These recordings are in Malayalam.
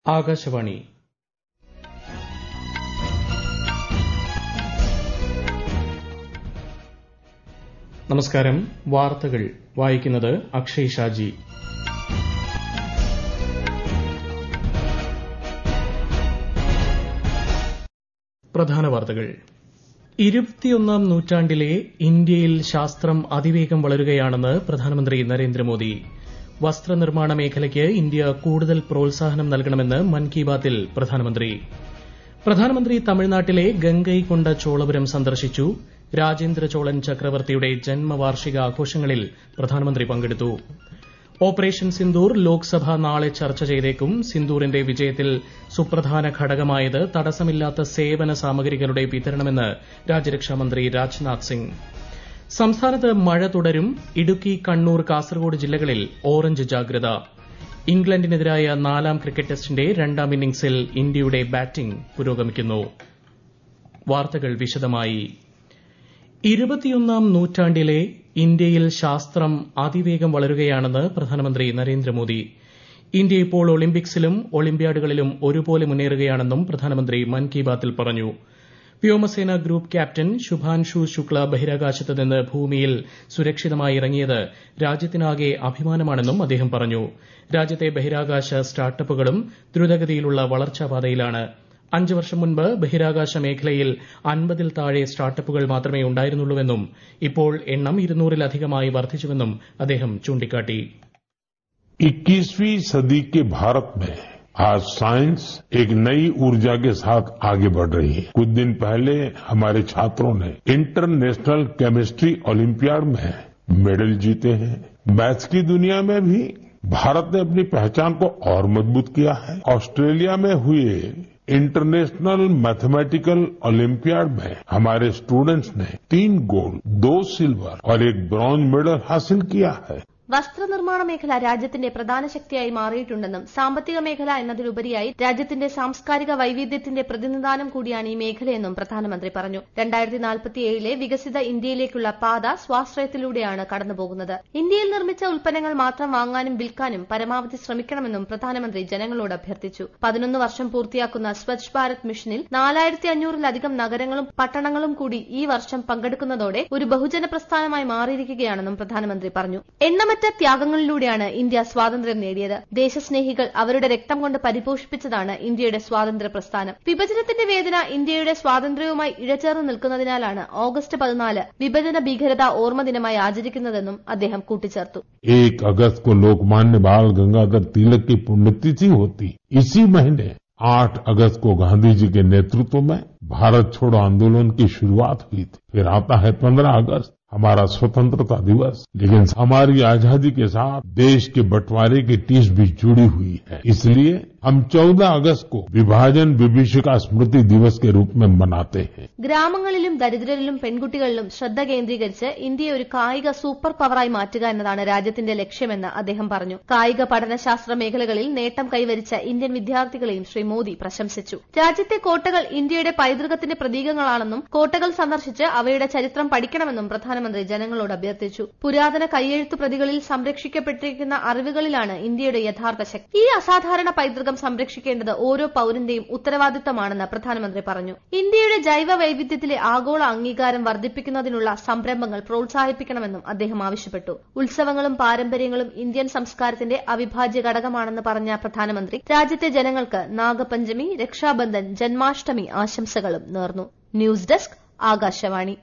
ആകാശവാണി നമസ്കാരം വാർത്തകൾ വായിക്കുന്നത് അക്ഷയ് ഷാജി പ്രധാന വാർത്തകൾ ഇരുപത്തിയൊന്നാം നൂറ്റാണ്ടിലെ ഇന്ത്യയിൽ ശാസ്ത്രം അതിവേഗം വളരുകയാണെന്ന് പ്രധാനമന്ത്രി നരേന്ദ്രമോദി വസ്ത്രനിർമ്മാണ മേഖലയ്ക്ക് ഇന്ത്യ കൂടുതൽ പ്രോത്സാഹനം നൽകണമെന്ന് മൻ കി ബാത്തിൽ പ്രധാനമന്ത്രി പ്രധാനമന്ത്രി തമിഴ്നാട്ടിലെ ഗംഗൈകൊണ്ട ചോളപുരം സന്ദർശിച്ചു രാജേന്ദ്ര ചോളൻ ചക്രവർത്തിയുടെ ജന്മവാർഷിക ആഘോഷങ്ങളിൽ പ്രധാനമന്ത്രി പങ്കെടുത്തു ഓപ്പറേഷൻ സിന്ദൂർ ലോക്സഭ നാളെ ചർച്ച ചെയ്തേക്കും സിന്ദൂറിന്റെ വിജയത്തിൽ സുപ്രധാന ഘടകമായത് തടസ്സമില്ലാത്ത സേവന സാമഗ്രികളുടെ വിതരണമെന്ന് രാജ്യരക്ഷാമന്ത്രി രാജ്നാഥ് സിംഗ് സംസ്ഥാനത്ത് മഴ തുടരും ഇടുക്കി കണ്ണൂർ കാസർഗോഡ് ജില്ലകളിൽ ഓറഞ്ച് ജാഗ്രത ഇംഗ്ലണ്ടിനെതിരായ നാലാം ക്രിക്കറ്റ് ടെസ്റ്റിന്റെ രണ്ടാം ഇന്നിംഗ്സിൽ ഇന്ത്യയുടെ ബാറ്റിംഗ് പുരോഗമിക്കുന്നു വാർത്തകൾ വിശദമായി ഇരുപത്തിയൊന്നാം നൂറ്റാണ്ടിലെ ഇന്ത്യയിൽ ശാസ്ത്രം അതിവേഗം വളരുകയാണെന്ന് പ്രധാനമന്ത്രി നരേന്ദ്രമോദി ഇന്ത്യ ഇപ്പോൾ ഒളിമ്പിക്സിലും ഒളിമ്പ്യാഡുകളിലും ഒരുപോലെ മുന്നേറുകയാണെന്നും പ്രധാനമന്ത്രി മൻ കി ബാത്തിൽ പറഞ്ഞു വ്യോമസേന ഗ്രൂപ്പ് ക്യാപ്റ്റൻ ശുഭാൻഷു ശുക്ല ബഹിരാകാശത്ത് നിന്ന് ഭൂമിയിൽ സുരക്ഷിതമായി ഇറങ്ങിയത് രാജ്യത്തിനാകെ അഭിമാനമാണെന്നും അദ്ദേഹം പറഞ്ഞു രാജ്യത്തെ ബഹിരാകാശ സ്റ്റാർട്ടപ്പുകളും ദ്രുതഗതിയിലുള്ള വളർച്ചാപാതയിലാണ് അഞ്ച് വർഷം മുൻപ് ബഹിരാകാശ മേഖലയിൽ അൻപതിൽ താഴെ സ്റ്റാർട്ടപ്പുകൾ മാത്രമേ ഉണ്ടായിരുന്നുള്ളൂവെന്നും ഇപ്പോൾ എണ്ണം ഇരുന്നൂറിലധികമായി വർദ്ധിച്ചുവെന്നും അദ്ദേഹം ചൂണ്ടിക്കാട്ടി इक्कीसवीं सदी के भारत में आज साइंस एक नई ऊर्जा के साथ आगे बढ़ रही है कुछ दिन पहले हमारे छात्रों ने इंटरनेशनल केमिस्ट्री ओलंपियाड में मेडल जीते हैं मैथ्स की दुनिया में भी भारत ने अपनी पहचान को और मजबूत किया है ऑस्ट्रेलिया में हुए इंटरनेशनल मैथमेटिकल ओलंपियाड में हमारे स्टूडेंट्स ने तीन गोल्ड दो सिल्वर और एक ब्रॉन्ज मेडल हासिल किया है വസ്ത്രനിർമ്മാണ മേഖല രാജ്യത്തിന്റെ പ്രധാന ശക്തിയായി മാറിയിട്ടുണ്ടെന്നും സാമ്പത്തിക മേഖല എന്നതിലുപരിയായി രാജ്യത്തിന്റെ സാംസ്കാരിക വൈവിധ്യത്തിന്റെ പ്രതിനിധാനം കൂടിയാണ് ഈ മേഖലയെന്നും പ്രധാനമന്ത്രി പറഞ്ഞു രണ്ടായിരത്തി നാൽപ്പത്തിയേഴിലെ വികസിത ഇന്ത്യയിലേക്കുള്ള പാത സ്വാശ്രയത്തിലൂടെയാണ് കടന്നുപോകുന്നത് ഇന്ത്യയിൽ നിർമ്മിച്ച ഉൽപ്പന്നങ്ങൾ മാത്രം വാങ്ങാനും വിൽക്കാനും പരമാവധി ശ്രമിക്കണമെന്നും പ്രധാനമന്ത്രി ജനങ്ങളോട് അഭ്യർത്ഥിച്ചു പതിനൊന്ന് വർഷം പൂർത്തിയാക്കുന്ന സ്വച്ഛ് ഭാരത് മിഷനിൽ നാലായിരത്തി അഞ്ഞൂറിലധികം നഗരങ്ങളും പട്ടണങ്ങളും കൂടി ഈ വർഷം പങ്കെടുക്കുന്നതോടെ ഒരു ബഹുജന പ്രസ്ഥാനമായി മാറിയിരിക്കുകയാണെന്നും പ്രധാനമന്ത്രി പറഞ്ഞു എണ്ണമറ്റ എണ്ണമറ്റ ത്യാഗങ്ങളിലൂടെയാണ് ഇന്ത്യ സ്വാതന്ത്ര്യം നേടിയത് ദേശസ്നേഹികൾ അവരുടെ രക്തം കൊണ്ട് പരിപോഷിപ്പിച്ചതാണ് ഇന്ത്യയുടെ സ്വാതന്ത്ര്യ പ്രസ്ഥാനം വിഭജനത്തിന്റെ വേദന ഇന്ത്യയുടെ സ്വാതന്ത്ര്യവുമായി ഇഴചേർന്ന് നിൽക്കുന്നതിനാലാണ് ഓഗസ്റ്റ് പതിനാല് വിഭജന ഭീകരത ഓർമ്മ ദിനമായി ആചരിക്കുന്നതെന്നും അദ്ദേഹം കൂട്ടിച്ചേർത്തു एक अगस्त को लोकमान्य बाल गंगाधर तिलक की पुण्यतिथि होती इसी महीने 8 अगस्त को गांधी जी के नेतृत्व में भारत छोड़ो आंदोलन की शुरुआत हुई थी फिर आता है 15 अगस्त हमारा स्वतंत्रता दिवस लेकिन हमारी आजादी के साथ देश के बंटवारे की टीस भी जुड़ी हुई है इसलिए हम 14 अगस्त को विभाजन विभीषिका स्मृति दिवस के रूप में मनाते हैं ഗ്രാമങ്ങളിലും ദരിദ്രരിലും പെൺകുട്ടികളിലും ശ്രദ്ധ കേന്ദ്രീകരിച്ച് ഇന്ത്യയെ ഒരു കായിക സൂപ്പർ പവറായി മാറ്റുക എന്നതാണ് രാജ്യത്തിന്റെ ലക്ഷ്യമെന്ന് അദ്ദേഹം പറഞ്ഞു കായിക പഠനശാസ്ത്ര മേഖലകളിൽ നേട്ടം കൈവരിച്ച ഇന്ത്യൻ വിദ്യാർത്ഥികളെയും ശ്രീ മോദി പ്രശംസിച്ചു രാജ്യത്തെ കോട്ടകൾ ഇന്ത്യയുടെ പൈതൃകത്തിന്റെ പ്രതീകങ്ങളാണെന്നും കോട്ടകൾ സന്ദർശിച്ച് അവയുടെ ചരിത്രം പഠിക്കണമെന്നും പ്രധാനമന്ത്രി ജനങ്ങളോട് അഭ്യർത്ഥിച്ചു പുരാതന കൈയെഴുത്തു പ്രതികളിൽ സംരക്ഷിക്കപ്പെട്ടിരിക്കുന്ന അറിവുകളിലാണ് ഇന്ത്യയുടെ യഥാർത്ഥ ശക്തി ഈ അസാധാരണ പൈതൃകം സംരക്ഷിക്കേണ്ടത് ഓരോ പൌരന്റെയും ഉത്തരവാദിത്തമാണെന്ന് പ്രധാനമന്ത്രി പറഞ്ഞു ഇന്ത്യയുടെ ജൈവ വൈവിധ്യത്തിലെ ആഗോള അംഗീകാരം വർദ്ധിപ്പിക്കുന്നതിനുള്ള സംരംഭങ്ങൾ പ്രോത്സാഹിപ്പിക്കണമെന്നും അദ്ദേഹം ആവശ്യപ്പെട്ടു ഉത്സവങ്ങളും പാരമ്പര്യങ്ങളും ഇന്ത്യൻ സംസ്കാരത്തിന്റെ അവിഭാജ്യ ഘടകമാണെന്ന് പറഞ്ഞ പ്രധാനമന്ത്രി രാജ്യത്തെ ജനങ്ങൾക്ക് നാഗപഞ്ചമി രക്ഷാബന്ധൻ ജന്മാഷ്ടമി ആശംസകളും നേർന്നു ന്യൂസ് ഡെസ്ക് ആകാശവാണി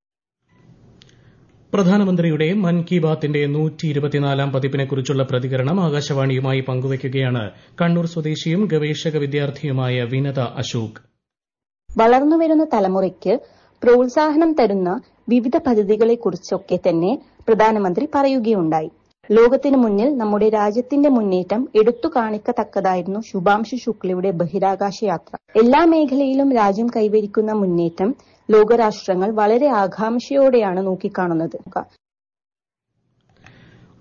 പ്രധാനമന്ത്രിയുടെ മൻ കി ബാത്തിന്റെ നൂറ്റി ഇരുപത്തിനാലാം പതിപ്പിനെക്കുറിച്ചുള്ള പ്രതികരണം ആകാശവാണിയുമായി പങ്കുവയ്ക്കുകയാണ് കണ്ണൂർ സ്വദേശിയും ഗവേഷക വിദ്യാർത്ഥിയുമായ വിനത അശോക് വളർന്നുവരുന്ന തലമുറയ്ക്ക് പ്രോത്സാഹനം തരുന്ന വിവിധ പദ്ധതികളെക്കുറിച്ചൊക്കെ തന്നെ പ്രധാനമന്ത്രി പറയുകയുണ്ടായി ലോകത്തിനു മുന്നിൽ നമ്മുടെ രാജ്യത്തിന്റെ മുന്നേറ്റം എടുത്തു കാണിക്കത്തക്കതായിരുന്നു ശുഭാംശു ശുക്ലയുടെ ബഹിരാകാശ യാത്ര എല്ലാ മേഖലയിലും രാജ്യം കൈവരിക്കുന്ന മുന്നേറ്റം ലോകരാഷ്ട്രങ്ങൾ വളരെ ആകാംക്ഷയോടെയാണ് നോക്കിക്കാണുന്നത്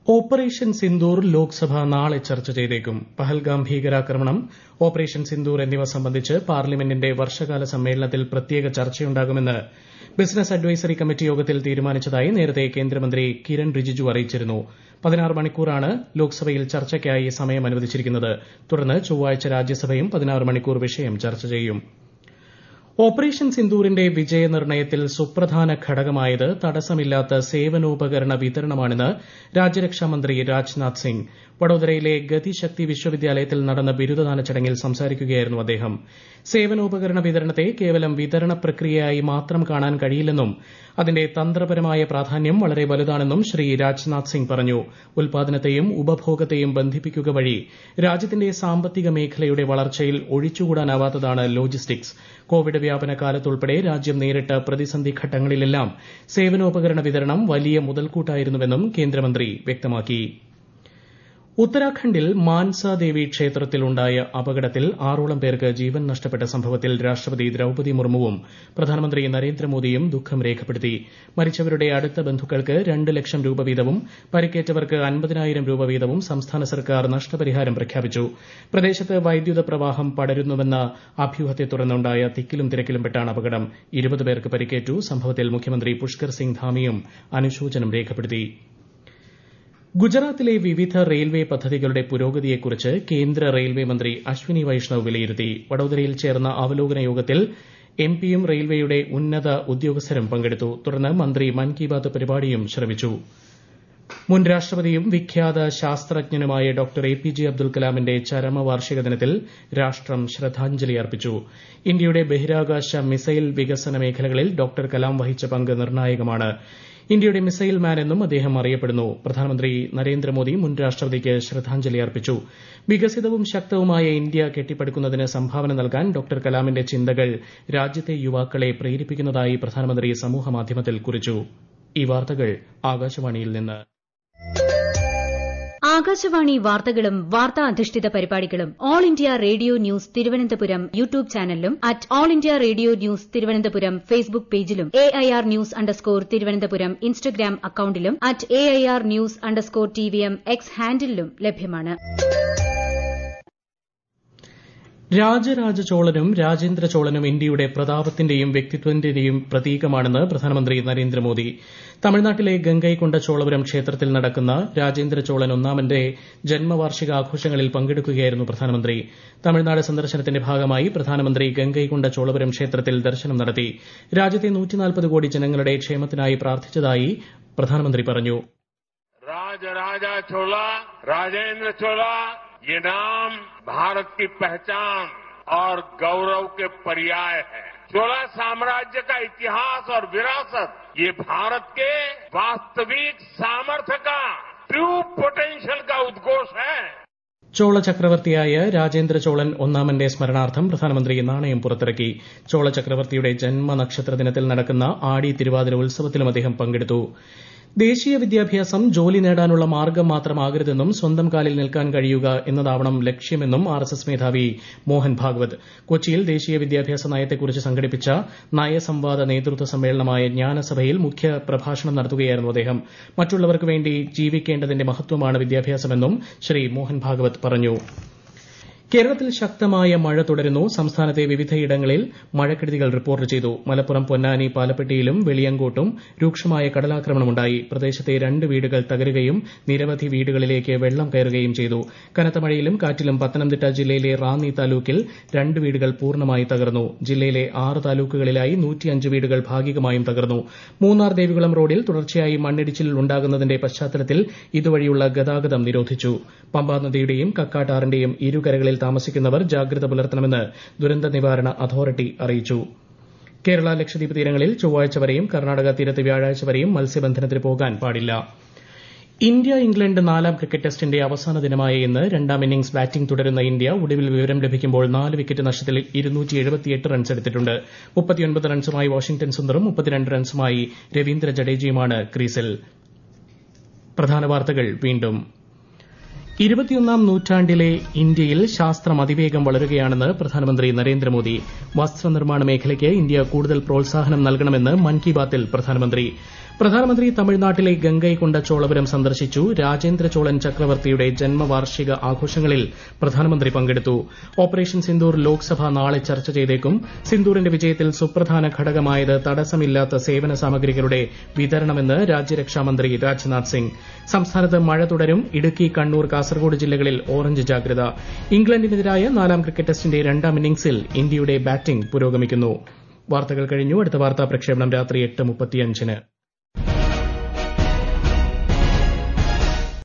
ഓപ്പറേഷൻ സിന്ദൂർ ലോക്സഭ നാളെ ചർച്ച ചെയ്തേക്കും പഹൽഗാം ഭീകരാക്രമണം ഓപ്പറേഷൻ സിന്ദൂർ എന്നിവ സംബന്ധിച്ച് പാർലമെന്റിന്റെ വർഷകാല സമ്മേളനത്തിൽ പ്രത്യേക ചർച്ചയുണ്ടാകുമെന്ന് ബിസിനസ് അഡ്വൈസറി കമ്മിറ്റി യോഗത്തിൽ തീരുമാനിച്ചതായി നേരത്തെ കേന്ദ്രമന്ത്രി കിരൺ റിജിജു അറിയിച്ചിരുന്നു പതിനാറ് മണിക്കൂറാണ് ലോക്സഭയിൽ ചർച്ചയ്ക്കായി സമയം അനുവദിച്ചിരിക്കുന്നത് തുടർന്ന് ചൊവ്വാഴ്ച രാജ്യസഭയും പതിനാറ് മണിക്കൂർ വിഷയം ചർച്ച ചെയ്യും ഓപ്പറേഷൻ സിന്ദൂറിന്റെ വിജയനിർണയത്തിൽ സുപ്രധാന ഘടകമായത് തടസ്സമില്ലാത്ത സേവനോപകരണ വിതരണമാണെന്ന് രാജ്യരക്ഷാമന്ത്രി രാജ്നാഥ് സിംഗ് വഡോദരയിലെ ഗതിശക്തി വിശ്വവിദ്യാലയത്തിൽ നടന്ന ബിരുദദാന ചടങ്ങിൽ സംസാരിക്കുകയായിരുന്നു അദ്ദേഹം സേവനോപകരണ വിതരണത്തെ കേവലം വിതരണ പ്രക്രിയയായി മാത്രം കാണാൻ കഴിയില്ലെന്നും അതിന്റെ തന്ത്രപരമായ പ്രാധാന്യം വളരെ വലുതാണെന്നും ശ്രീ രാജ്നാഥ് സിംഗ് പറഞ്ഞു ഉൽപാദനത്തെയും ഉപഭോഗത്തെയും ബന്ധിപ്പിക്കുക വഴി രാജ്യത്തിന്റെ സാമ്പത്തിക മേഖലയുടെ വളർച്ചയിൽ ഒഴിച്ചുകൂടാനാവാത്തതാണ് ലോജിസ്റ്റിക്സ് കോവിഡ് വ്യാപന കാലത്തുൾപ്പെടെ രാജ്യം നേരിട്ട പ്രതിസന്ധി ഘട്ടങ്ങളിലെല്ലാം സേവനോപകരണ വിതരണം വലിയ മുതൽക്കൂട്ടായിരുന്നുവെന്നും കേന്ദ്രമന്ത്രി വ്യക്തമാക്കി ഉത്തരാഖണ്ഡിൽ മാൻസ ദേവി ക്ഷേത്രത്തിലുണ്ടായ അപകടത്തിൽ ആറോളം പേർക്ക് ജീവൻ നഷ്ടപ്പെട്ട സംഭവത്തിൽ രാഷ്ട്രപതി ദ്രൌപതി മുർമുവും പ്രധാനമന്ത്രി നരേന്ദ്രമോദിയും ദുഃഖം രേഖപ്പെടുത്തി മരിച്ചവരുടെ അടുത്ത ബന്ധുക്കൾക്ക് രണ്ട് ലക്ഷം രൂപ വീതവും പരിക്കേറ്റവർക്ക് അൻപതിനായിരം രൂപ വീതവും സംസ്ഥാന സർക്കാർ നഷ്ടപരിഹാരം പ്രഖ്യാപിച്ചു പ്രദേശത്ത് വൈദ്യുത പ്രവാഹം പടരുന്നുവെന്ന അഭ്യൂഹത്തെ തുടർന്നുണ്ടായ തിക്കിലും തിരക്കിലും പെട്ടാണ് അപകടം ഇരുപത് പേർക്ക് പരിക്കേറ്റു സംഭവത്തിൽ മുഖ്യമന്ത്രി പുഷ്കർ സിംഗ് ധാമിയും അനുശോചനം രേഖപ്പെടുത്തി ഗുജറാത്തിലെ വിവിധ റെയിൽവേ പദ്ധതികളുടെ പുരോഗതിയെക്കുറിച്ച് കേന്ദ്ര റെയിൽവേ മന്ത്രി അശ്വിനി വൈഷ്ണവ് വിലയിരുത്തി വഡോദരയിൽ ചേർന്ന അവലോകന യോഗത്തിൽ എം പിയും റെയിൽവേയുടെ ഉന്നത ഉദ്യോഗസ്ഥരും പങ്കെടുത്തു തുടർന്ന് മന്ത്രി മൻ കി ബാത്ത് പരിപാടിയും ശ്രവിച്ചു മുൻ രാഷ്ട്രപതിയും വിഖ്യാത ശാസ്ത്രജ്ഞനുമായ doctor A P J Abdul കലാമിന്റെ ചരമവാർഷിക ദിനത്തിൽ രാഷ്ട്രം ശ്രദ്ധാഞ്ജലി അർപ്പിച്ചു ഇന്ത്യയുടെ ബഹിരാകാശ മിസൈൽ വികസന മേഖലകളിൽ ഡോക്ടർ കലാം വഹിച്ച പങ്ക് നിർണായകമാണ് ഇന്ത്യയുടെ മിസൈൽ മാൻ എന്നും അദ്ദേഹം അറിയപ്പെടുന്നു പ്രധാനമന്ത്രി നരേന്ദ്രമോദി മുൻ രാഷ്ട്രപതിക്ക് ശ്രദ്ധാഞ്ജലി അർപ്പിച്ചു വികസിതവും ശക്തവുമായ ഇന്ത്യ കെട്ടിപ്പടുക്കുന്നതിന് സംഭാവന നൽകാൻ ഡോക്ടർ കലാമിന്റെ ചിന്തകൾ രാജ്യത്തെ യുവാക്കളെ പ്രേരിപ്പിക്കുന്നതായി പ്രധാനമന്ത്രി സമൂഹമാധ്യമത്തിൽ കുറിച്ചു ഈ വാർത്തകൾ ആകാശവാണിയിൽ നിന്ന് ആകാശവാണി വാർത്തകളും വാർത്താ അധിഷ്ഠിത പരിപാടികളും all India radio news Thiruvananthapuram YouTube ചാനലിലും at all India radio news Thiruvananthapuram Facebook പേജിലും A I R news underscore Thiruvananthapuram Instagram അക്കൌണ്ടിലും at A I R news underscore T V M X ഹാൻഡിലും ലഭ്യമാണ് രാജരാജ ചോളനും രാജേന്ദ്ര ചോളനും ഇന്ത്യയുടെ പ്രതാപത്തിന്റെയും വ്യക്തിത്വത്തിന്റെയും പ്രതീകമാണെന്ന് പ്രധാനമന്ത്രി നരേന്ദ്രമോദി തമിഴ്നാട്ടിലെ ഗംഗൈകൊണ്ട ചോളപുരം ക്ഷേത്രത്തിൽ നടക്കുന്ന രാജേന്ദ്ര ചോളൻ ഒന്നാമന്റെ ജന്മവാർഷികാഘോഷങ്ങളിൽ പങ്കെടുക്കുകയായിരുന്നു പ്രധാനമന്ത്രി തമിഴ്നാട് സന്ദർശനത്തിന്റെ ഭാഗമായി പ്രധാനമന്ത്രി ഗംഗൈകൊണ്ട ചോളപുരം ക്ഷേത്രത്തിൽ ദർശനം നടത്തി രാജ്യത്തെ കോടി ജനങ്ങളുടെ ക്ഷേമത്തിനായി പ്രാർത്ഥിച്ചതായി പ്രധാനമന്ത്രി പറഞ്ഞു राजा चोला राजेंद्र चोला ये नाम भारत की पहचान और गौरव के पर्याय है चोला साम्राज्य का इतिहास और विरासत ये भारत के वास्तविक सामर्थ्य का ट्रू पोटेंशियल का उद्घोष है ചോള ചക്രവർത്തിയായ രാജേന്ദ്ര ചോളൻ ഒന്നാമന്റെ സ്മരണാർത്ഥം പ്രധാനമന്ത്രി നാണയം പുറത്തിറക്കി ചോള ചക്രവർത്തിയുടെ ജന്മനക്ഷത്ര ദിനത്തിൽ നടക്കുന്ന ആടി തിരുവാതിര ഉത്സവത്തിലും അദ്ദേഹം പങ്കെടുത്തു ദേശീയ വിദ്യാഭ്യാസം ജോലി നേടാനുള്ള മാർഗ്ഗം മാത്രമാകരുതെന്നും സ്വന്തം കാലിൽ നിൽക്കാൻ കഴിയുക എന്നതാവണം ലക്ഷ്യമെന്നും ആർ എസ് എസ് മേധാവി മോഹൻ ഭാഗവത് കൊച്ചിയിൽ ദേശീയ വിദ്യാഭ്യാസ നയത്തെക്കുറിച്ച് സംഘടിപ്പിച്ച നയസംവാദ നേതൃത്വ സമ്മേളനമായ ജ്ഞാനസഭയിൽ മുഖ്യ പ്രഭാഷണം നടത്തുകയായിരുന്നു അദ്ദേഹം മറ്റുള്ളവർക്ക് വേണ്ടി ജീവിക്കേണ്ടതിന്റെ മഹത്വമാണ് വിദ്യാഭ്യാസമെന്നും ശ്രീ മോഹൻ ഭാഗവത് പറഞ്ഞു കേരളത്തിൽ ശക്തമായ മഴ തുടരുന്നു സംസ്ഥാനത്തെ വിവിധയിടങ്ങളിൽ മഴക്കെടുതികൾ റിപ്പോർട്ട് ചെയ്തു മലപ്പുറം പൊന്നാനി പാലപ്പെട്ടിയിലും വെളിയങ്കോട്ടും രൂക്ഷമായ കടലാക്രമണമുണ്ടായി പ്രദേശത്തെ രണ്ട് വീടുകൾ തകരുകയും നിരവധി വീടുകളിലേക്ക് വെള്ളം കയറുകയും ചെയ്തു കനത്ത മഴയിലും കാറ്റിലും പത്തനംതിട്ട ജില്ലയിലെ റാന്നി താലൂക്കിൽ രണ്ട് വീടുകൾ പൂർണ്ണമായി തകർന്നു ജില്ലയിലെ ആറ് താലൂക്കുകളിലായി വീടുകൾ ഭാഗികമായും തകർന്നു മൂന്നാർ ദേവികുളം റോഡിൽ തുടർച്ചയായി മണ്ണിടിച്ചിൽ ഉണ്ടാകുന്നതിന്റെ പശ്ചാത്തലത്തിൽ ഇതുവഴിയുള്ള ഗതാഗതം നിരോധിച്ചു പമ്പാ നദിയുടെയും കക്കാട്ടാറിന്റെയും ഇരുകരകളിൽ താമസിക്കുന്നവർ ജാഗ്രത പുലർത്തണമെന്ന് ദുരന്ത നിവാരണ അതോറിറ്റി അറിയിച്ചു കേരള ലക്ഷദ്വീപ് തീരങ്ങളിൽ ചൊവ്വാഴ്ച വരെയും കർണാടക തീരത്ത് വ്യാഴാഴ്ച വരെയും മത്സ്യബന്ധനത്തിന് പോകാൻ പാടില്ല ഇന്ത്യ ഇംഗ്ലണ്ട് നാലാം ക്രിക്കറ്റ് ടെസ്റ്റിന്റെ അവസാന ദിനമായ ഇന്ന് രണ്ടാം ഇന്നിംഗ്സ് ബാറ്റിംഗ് തുടരുന്ന ഇന്ത്യ ഒടുവിൽ വിവരം ലഭിക്കുമ്പോൾ നാല് വിക്കറ്റ് നഷ്ടത്തിൽ റൺസ് എടുത്തിട്ടുണ്ട് റൺസുമായി വാഷിംഗ്ടൺ സുന്ദറും റൺസുമായി രവീന്ദ്ര ജഡേജയുമാണ് ക്രീസിൽ പ്രധാന വാർത്തകൾ വീണ്ടും ഇരുപത്തിയൊന്നാം നൂറ്റാണ്ടിലെ ഇന്ത്യയിൽ ശാസ്ത്രം അതിവേഗം വളരുകയാണെന്ന് പ്രധാനമന്ത്രി നരേന്ദ്രമോദി വസ്ത്രനിർമ്മാണ മേഖലയ്ക്ക് ഇന്ത്യ കൂടുതൽ പ്രോത്സാഹനം നൽകണമെന്ന് മൻ കി ബാത്തിൽ പ്രധാനമന്ത്രി പ്രധാനമന്ത്രി തമിഴ്നാട്ടിലെ ഗംഗൈകൊണ്ട ചോളപുരം സന്ദർശിച്ചു രാജേന്ദ്ര ചോളൻ ചക്രവർത്തിയുടെ ജന്മവാർഷിക ആഘോഷങ്ങളിൽ പ്രധാനമന്ത്രി പങ്കെടുത്തു ഓപ്പറേഷൻ സിന്ദൂർ ലോക്സഭ നാളെ ചർച്ച ചെയ്തേക്കും സിന്ദൂറിന്റെ വിജയത്തിൽ സുപ്രധാന ഘടകമായത് തടസ്സമില്ലാത്ത സേവന സാമഗ്രികളുടെ വിതരണമെന്ന് രാജ്യരക്ഷാമന്ത്രി രാജ്നാഥ് സിംഗ് സംസ്ഥാനത്ത് മഴ തുടരും ഇടുക്കി കണ്ണൂർ കാസർഗോഡ് ജില്ലകളിൽ ഓറഞ്ച് ജാഗ്രത ഇംഗ്ലണ്ടിനെതിരായ നാലാം ക്രിക്കറ്റ് ടെസ്റ്റിന്റെ രണ്ടാം ഇന്നിംഗ്സിൽ ഇന്ത്യയുടെ ബാറ്റിംഗ് പുരോഗമിക്കുന്നു വാർത്തകൾ കഴിഞ്ഞു അടുത്ത വാർത്താ പ്രക്ഷേപണം രാത്രി എട്ട് മുപ്പത്തിയഞ്ചിന്